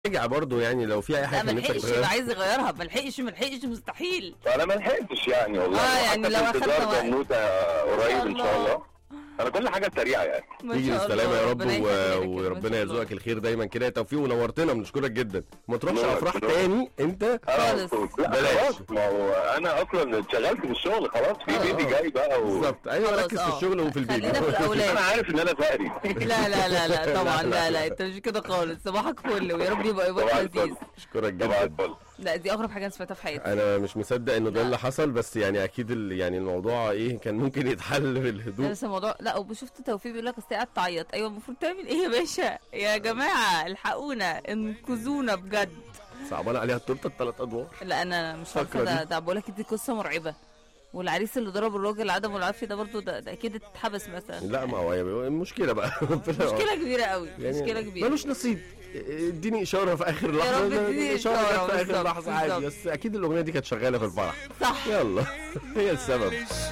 رجع برضه يعني لو في اي لا حاجه ما كان نفسك لحقش تغيرها يبقى عايز يغيرها ما لحقش ما لحقش مستحيل فانا ما لحقتش يعني والله آه، وحتى يعني في لو أخدنا انتظار وقت. بنوته قريب ان شاء الله. الله انا كل حاجه سريعه يعني ما تيجي شاء بالسلامه الله، يا رب ربنا و... يخليك، ما وربنا شاء الله. يرزقك الخير دايما كده يا توفيق ونورتنا بنشكرك جدا ما تروحش نورك، افراح نورك. تاني انت آه، خالص. لا بلاش. خلاص ما هو انا اصلا اتشغلت في الشغل خلاص في آه. بيبي جاي بقى و... بالظبط ايوه خلاص، ركز في آه. الشغل وفي البيبي خلينا في الأولاد. انا عارف ان انا فقري لا لا لا لا طبعا لا، لا. لا لا انت مش كده خالص صباحك فل ويا رب يبقى طبعا يبقى الفل. لذيذ اشكرك طبعا جدا الفل لا دي اغرب حاجه انا سمعتها في حياتي انا مش مصدق انه ده لا. اللي حصل بس يعني اكيد ال... يعني الموضوع ايه كان ممكن يتحل لا بالهدوء بس الموضوع لا وشفت توفيق بيقول لك اصل هي قاعده تعيط ايوه المفروض تعمل ايه يا باشا يا جماعه الحقونا انقذونا بجد صعبان عليها التورته الثلاث ادوار لا انا مش فاكرة عارفه ده دي؟ ده بقول لك دي قصه مرعبه والعريس اللي ضرب الراجل عدم العافيه ده برضو ده, ده اكيد اتحبس مثلا لا ما هو المشكله بقى مشكله كبيره قوي يعني مشكله كبيره ملوش نصيب اديني اشاره في اخر لحظه رب اديني اشاره إشارة، جت في اخر بالظبط، لحظه عادي بالظبط. بس اكيد الاغنيه دي كانت شغاله في الفرح صح يلا هي السبب مش